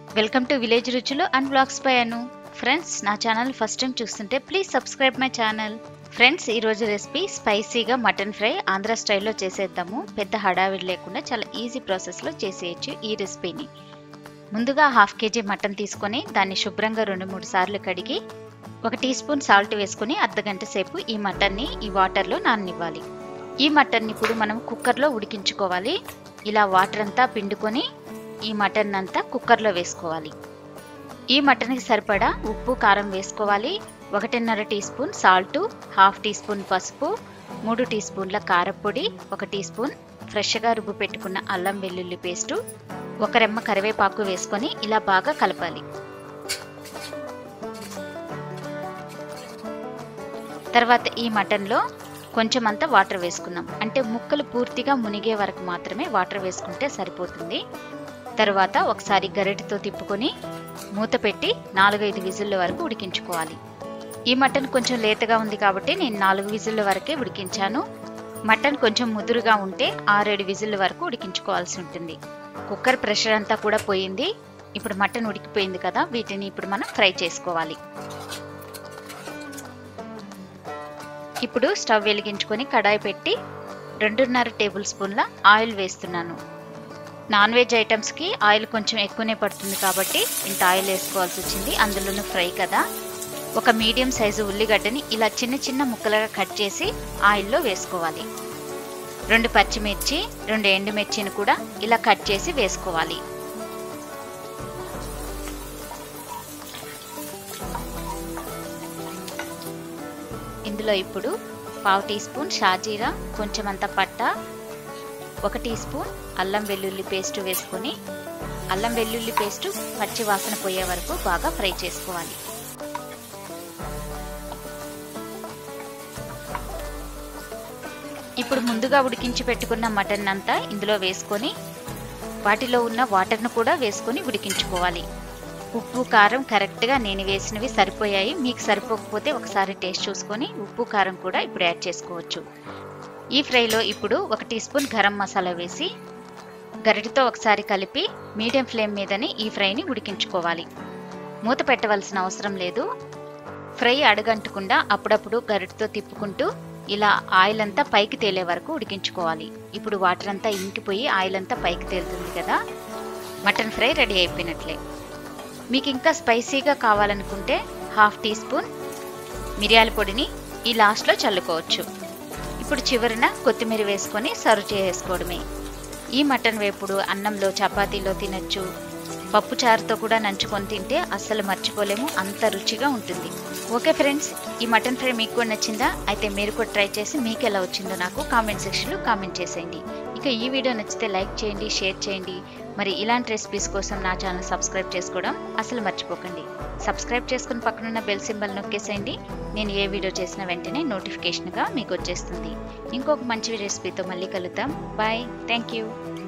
welcome to village రుచులు and blogs by Anu friends నా channel first time చూస్తుంటే please subscribe my channel friends ఈరోజు recipe స్పైసీగా mutton fry Andhra స్టైల్లో చేసేద్దాము పెద్ద హడావిడి లేకుండా చాలా ఈజీ ప్రాసెస్లో చేసేయచ్చు ఈ రెసిపీని ముందుగా హాఫ్ కేజీ మటన్ తీసుకొని దాన్ని శుభ్రంగా రెండు మూడు సార్లు కడిగి ఒక టీ స్పూన్ సాల్ట్ వేసుకొని అర్ధగంట సేపు ఈ మటన్ని ఈ వాటర్లో నాననివ్వాలి ఈ మటన్ని ఇప్పుడు మనం కుక్కర్లో ఉడికించుకోవాలి ఇలా వాటర్ అంతా పిండుకొని ఈ మటన్ అంతా కుక్కర్లో వేసుకోవాలి ఈ మటన్కి సరిపడా ఉప్పు కారం వేసుకోవాలి ఒకటిన్నర teaspoon salt half teaspoon పసుపు మూడు టీ స్పూన్ల కారపొడి ఒక టీ స్పూన్ ఫ్రెష్గా రుబ్బు పెట్టుకున్న అల్లం వెల్లుల్లి పేస్టు ఒక రెమ్మ కరివేపాకు వేసుకొని ఇలా బాగా కలపాలి తర్వాత ఈ మటన్లో కొంచెం అంతా వాటర్ వేసుకుందాం అంటే ముక్కలు పూర్తిగా మునిగే వరకు మాత్రమే వాటర్ వేసుకుంటే సరిపోతుంది తర్వాత ఒకసారి గరిటెతో తిప్పుకొని మూత పెట్టి నాలుగైదు విజిల్ల వరకు ఉడికించుకోవాలి ఈ మటన్ కొంచెం లేతగా ఉంది కాబట్టి నేను నాలుగు విజిల్ల వరకే ఉడికించాను మటన్ కొంచెం ముదురుగా ఉంటే ఆరేడు విజిల్ల వరకు ఉడికించుకోవాల్సి ఉంటుంది కుక్కర్ ప్రెషర్ అంతా కూడా పోయింది ఇప్పుడు మటన్ ఉడికిపోయింది కదా వీటిని ఇప్పుడు మనం ఫ్రై చేసుకోవాలి ఇప్పుడు స్టవ్ వెలిగించుకొని కడాయి పెట్టి రెండున్నర టేబుల్ స్పూన్ల ఆయిల్ వేస్తున్నాను నాన్ వెజ్ ఐటమ్స్కి ఆయిల్ కొంచెం ఎక్కువనే పడుతుంది కాబట్టి ఇంత ఆయిల్ వేసుకోవాల్సి వచ్చింది అందులోనూ ఫ్రై కదా ఒక మీడియం సైజు ఉల్లిగడ్డని ఇలా చిన్న చిన్న ముక్కలుగా కట్ చేసి ఆయిల్లో వేసుకోవాలి రెండు పచ్చిమిర్చి రెండు ఎండుమిర్చిని కూడా ఇలా కట్ చేసి వేసుకోవాలి ఇందులో ఇప్పుడు పావు టీ స్పూన్ షాజీరా కొంచెం అంత పట్ట ఒక టీ స్పూన్ అల్లం వెల్లుల్లి పేస్ట్ వేసుకొని అల్లం వెల్లుల్లి పేస్ట్ పచ్చి వాసన పోయే వరకు బాగా ఫ్రై చేసుకోవాలి ఇప్పుడు ముందుగా ఉడికించి పెట్టుకున్న మటన్ అంతా ఇందులో వేసుకొని వాటిలో ఉన్న వాటర్ను కూడా వేసుకొని ఉడికించుకోవాలి ఉప్పు కారం కరెక్ట్గా నేను వేసినవి సరిపోయాయి మీకు సరిపోకపోతే ఒకసారి టేస్ట్ చూసుకొని ఉప్పు కారం కూడా ఇప్పుడు యాడ్ చేసుకోవచ్చు ఈ ఫ్రైలో ఇప్పుడు ఒక టీ స్పూన్ గరం మసాలా వేసి గరిటితో ఒకసారి కలిపి మీడియం ఫ్లేమ్ మీదనే ఈ ఫ్రైని ఉడికించుకోవాలి మూత పెట్టవలసిన అవసరం లేదు ఫ్రై అడగంటకుండా అప్పుడప్పుడు గరిటితో తిప్పుకుంటూ ఇలా ఆయిల్ అంతా పైకి తేలే వరకు ఉడికించుకోవాలి ఇప్పుడు వాటర్ అంతా ఇంకిపోయి ఆయిల్ అంతా పైకి తేలుతుంది కదా మటన్ ఫ్రై రెడీ అయిపోయినట్లే మీకు ఇంకా స్పైసీగా కావాలనుకుంటే హాఫ్ టీ స్పూన్ మిరియాల పొడిని ఈ లాస్ట్లో చల్లుకోవచ్చు ఇప్పుడు చివరిన కొత్తిమీర వేసుకొని సర్వ్ చేసుకోవడమే ఈ మటన్ వేపుడు అన్నంలో చపాతీలో తినచ్చు పప్పు చారుతో కూడా నంచుకొని తింటే అస్సలు మర్చిపోలేము అంత రుచిగా ఉంటుంది ఓకే ఫ్రెండ్స్ ఈ మటన్ ఫ్రై మీకు కూడా నచ్చిందా అయితే మీరు కూడా ట్రై చేసి మీకు ఎలా వచ్చిందో నాకు కామెంట్ సెక్షన్లో కామెంట్ చేసేయండి ఇక ఈ వీడియో నచ్చితే లైక్ చేయండి షేర్ చేయండి మరి ఇలాంటి రెసిపీస్ కోసం నా ఛానల్ సబ్స్క్రైబ్ చేసుకోవడం అసలు మర్చిపోకండి సబ్స్క్రైబ్ చేసుకుని పక్కనున్న బెల్ సింబల్ నొక్కేసేయండి నేను ఏ వీడియో చేసిన వెంటనే నోటిఫికేషన్గా మీకు వచ్చేస్తుంది ఇంకొక మంచి రెసిపీతో మళ్ళీ కలుద్దాం బాయ్ థ్యాంక్ యూ